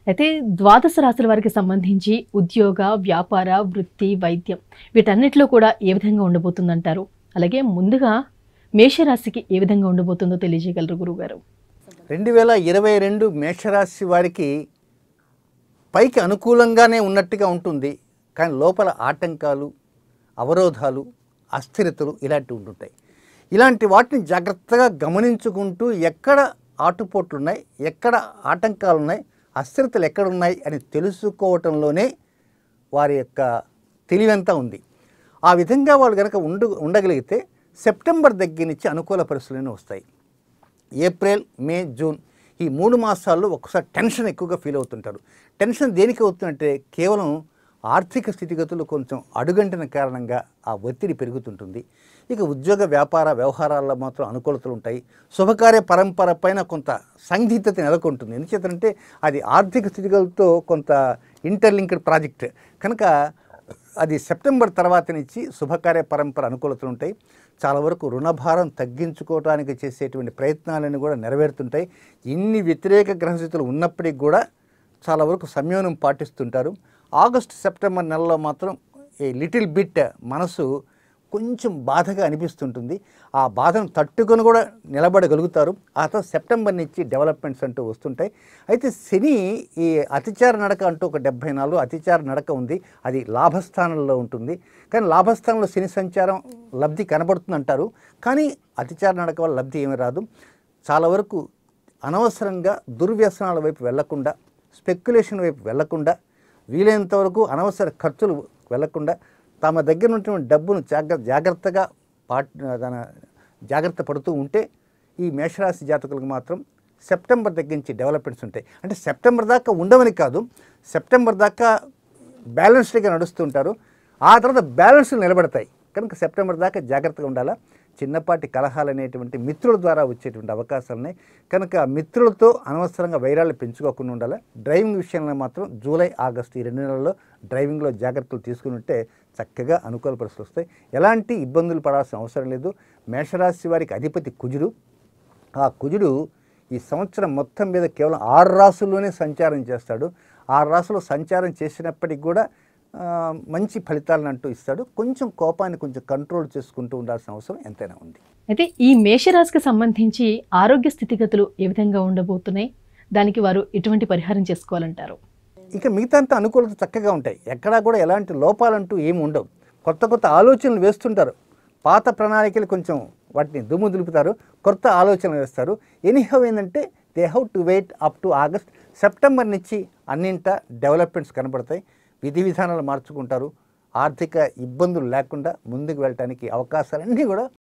అయితే ద్వాదశ రాశుల వారికి సంబంధించి ఉద్యోగ వ్యాపార వృత్తి వైద్యం వీటన్నిటిలో కూడా ఏ విధంగా ఉండబోతుందంటారు అలాగే ముందుగా మేషరాశికి ఏ విధంగా ఉండబోతుందో తెలియజేయగలరు గురుగారు రెండు వేల ఇరవై రెండు మేషరాశి వారికి పైకి అనుకూలంగానే ఉన్నట్టుగా ఉంటుంది కానీ లోపల ఆటంకాలు అవరోధాలు అస్థిరతలు ఇలాంటివి ఉంటుంటాయి ఇలాంటి వాటిని జాగ్రత్తగా గమనించుకుంటూ ఎక్కడ ఆటుపోట్లు ఉన్నాయి ఎక్కడ ఆటంకాలు ఉన్నాయి అస్థిరతలు ఎక్కడ ఉన్నాయి అని తెలుసుకోవటంలోనే వారి యొక్క తెలివంతా ఉంది ఆ విధంగా వాళ్ళు కనుక ఉండు ఉండగలిగితే సెప్టెంబర్ దగ్గర నుంచి అనుకూల పరిస్థితులు వస్తాయి ఏప్రిల్ మే జూన్ ఈ మూడు మాసాల్లో ఒక్కసారి టెన్షన్ ఎక్కువగా ఫీల్ అవుతుంటారు టెన్షన్ దేనికి అవుతుందంటే కేవలం ఆర్థిక స్థితిగతులు కొంచెం అడుగంటిన కారణంగా ఆ ఒత్తిడి పెరుగుతుంటుంది ఇక ఉద్యోగ వ్యాపార వ్యవహారాల్లో మాత్రం అనుకూలతలు ఉంటాయి శుభకార్య పరంపర పైన కొంత సందిగ్ధత నెలకొంటుంది ఎందుచేతంటే అది ఆర్థిక స్థితిగతులతో కొంత ఇంటర్లింక్డ్ ప్రాజెక్ట్ కనుక అది సెప్టెంబర్ తర్వాత నుంచి శుభకార్య పరంపర అనుకూలతలు ఉంటాయి చాలా వరకు రుణభారం తగ్గించుకోవడానికి చేసేటువంటి ప్రయత్నాలను కూడా నెరవేరుతుంటాయి ఇన్ని వ్యతిరేక గ్రహస్థితులు ఉన్నప్పటికీ కూడా చాలా వరకు సంయమనం పాటిస్తుంటారు ఆగస్ట్ సెప్టెంబర్ నెలలో మాత్రం ఏ లిటిల్ బిట్ మనసు కొంచెం బాధగా అనిపిస్తుంటుంది ఆ బాధను తట్టుకొని కూడా నిలబడగలుగుతారు ఆ తర్వాత సెప్టెంబర్ నుంచి డెవలప్మెంట్స్ అంటూ వస్తుంటాయి అయితే శని ఈ అతిచార నడక అంటూ ఒక డెబ్భై నాలుగు అతిచార నడక ఉంది అది లాభస్థానంలో ఉంటుంది కానీ లాభస్థానంలో శని సంచారం లబ్ధి కనబడుతుంది అంటారు కానీ అతిచార నడక వల్ల లబ్ధి ఏమీ రాదు చాలా వరకు అనవసరంగా దుర్వ్యసనాల వైపు వెళ్లకుండా స్పెక్యులేషన్ వైపు వెళ్లకుండా వీలైనంత వరకు అనవసర ఖర్చులు వెళ్లకుండా తమ దగ్గర ఉన్నటువంటి డబ్బును జాగ్ర జాగ్రత్తగా పాట్ దాని జాగ్రత్త పడుతూ ఉంటే ఈ మేషరాశి జాతకులకు మాత్రం సెప్టెంబర్ దగ్గర నుంచి డెవలప్మెంట్స్ ఉంటాయి అంటే సెప్టెంబర్ దాకా ఉండవని కాదు సెప్టెంబర్ దాకా బ్యాలెన్స్డ్గా నడుస్తుంటారు ఆ తర్వాత బ్యాలెన్స్ నిలబడతాయి కనుక సెప్టెంబర్ దాకా జాగ్రత్తగా ఉండాలా చిన్నపాటి కలహాలు అనేటువంటి మిత్రుల ద్వారా వచ్చేటువంటి అవకాశాలు ఉన్నాయి కనుక మిత్రులతో అనవసరంగా వైరాలు పెంచుకోకుండా ఉండాలి డ్రైవింగ్ విషయంలో మాత్రం జూలై ఆగస్టు ఈ రెండు నెలల్లో డ్రైవింగ్లో జాగ్రత్తలు తీసుకుని ఉంటే చక్కగా అనుకూల పరిస్థితులు వస్తాయి ఎలాంటి ఇబ్బందులు పడాల్సిన అవసరం లేదు మేషరాశి వారికి అధిపతి కుజుడు ఆ కుజుడు ఈ సంవత్సరం మొత్తం మీద కేవలం ఆరు రాసుల్లోనే సంచారం చేస్తాడు ఆరు రాసులు సంచారం చేసినప్పటికి కూడా ఆ, మంచి ఫలితాలను అంటూ ఇస్తాడు కొంచెం కోపాన్ని కొంచెం కంట్రోల్ చేసుకుంటూ ఉండాల్సిన అవసరం ఎంతైనా ఉంది అయితే ఈ మేషరాశికి సంబంధించి ఆరోగ్య స్థితిగతులు ఏ విధంగా ఉండబోతున్నాయి దానికి వారు ఎటువంటి పరిహారం చేసుకోవాలంటారు ఇక మిగతా అంతా అనుకూలత చక్కగా ఉంటాయి ఎక్కడా కూడా ఎలాంటి లోపాలంటూ ఏమి ఉండవు కొత్త కొత్త ఆలోచనలు వేస్తుంటారు పాత ప్రణాళికలు కొంచెం వాటిని దుమ్ము దులుపుతారు కొత్త ఆలోచనలు వేస్తారు ఎనీహౌ ఏంటంటే they have to wait up to August September నుంచి అన్నింట డెవలప్మెంట్స్ కనబడతాయి విధి విధానాలు మార్చుకుంటారు ఆర్థిక ఇబ్బందులు లేకుండా ముందుకు వెళ్ళటానికి అవకాశాలన్నీ కూడా